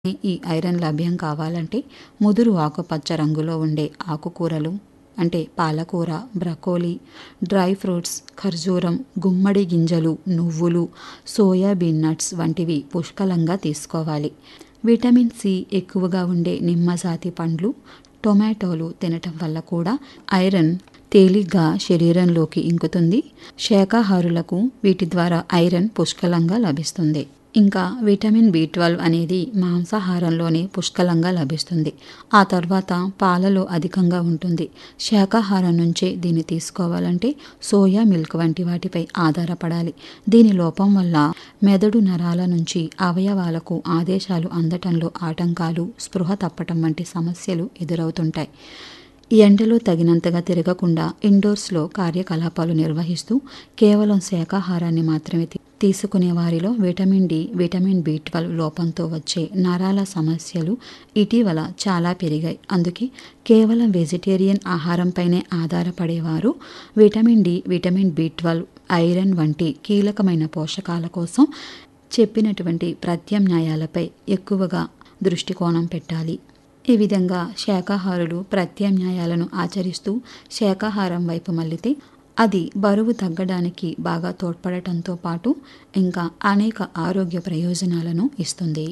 ఈ ఐరన్ లభ్యం కావాలంటే ముదురు ఆకుపచ్చ రంగులో ఉండే ఆకుకూరలు అంటే పాలకూర బ్రకోలీ డ్రై ఫ్రూట్స్ ఖర్జూరం గుమ్మడి గింజలు నువ్వులు సోయాబీన్ నట్స్ వంటివి పుష్కలంగా తీసుకోవాలి విటమిన్ సి ఎక్కువగా ఉండే నిమ్మజాతి పండ్లు టొమాటోలు తినటం వల్ల కూడా ఐరన్ తేలిగ్గా శరీరంలోకి ఇంకుతుంది శాకాహారులకు వీటి ద్వారా ఐరన్ పుష్కలంగా లభిస్తుంది ఇంకా విటమిన్ బి ట్వెల్వ్ అనేది మాంసాహారంలోనే పుష్కలంగా లభిస్తుంది ఆ తర్వాత పాలలో అధికంగా ఉంటుంది శాకాహారం నుంచే దీన్ని తీసుకోవాలంటే సోయా మిల్క్ వంటి వాటిపై ఆధారపడాలి దీని లోపం వల్ల మెదడు నరాల నుంచి అవయవాలకు ఆదేశాలు అందటంలో ఆటంకాలు స్పృహ తప్పటం వంటి సమస్యలు ఎదురవుతుంటాయి ఎండలో తగినంతగా తిరగకుండా ఇండోర్స్లో కార్యకలాపాలు నిర్వహిస్తూ కేవలం శాకాహారాన్ని మాత్రమే తీసుకునే వారిలో vitamin D vitamin B twelve లోపంతో వచ్చే నరాల సమస్యలు ఇటీవల చాలా పెరిగాయి అందుకే కేవలం వెజిటేరియన్ ఆహారంపైనే ఆధారపడేవారు vitamin D vitamin B twelve iron వంటి కీలకమైన పోషకాల కోసం చెప్పినటువంటి ప్రత్యామ్నాయాలపై ఎక్కువగా దృష్టికోణం పెట్టాలి ఈ విధంగా శాకాహారులు ప్రత్యామ్నాయాలను ఆచరిస్తూ శాకాహారం వైపు మళ్ళితే అది బరువు తగ్గడానికి బాగా తోడ్పడటంతో పాటు ఇంకా అనేక ఆరోగ్య ప్రయోజనాలను ఇస్తుంది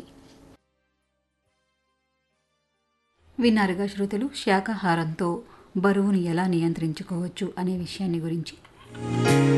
విన్నారుగా శ్రోతలు శాకాహారంతో బరువును ఎలా నియంత్రించుకోవచ్చు అనే విషయాన్ని గురించి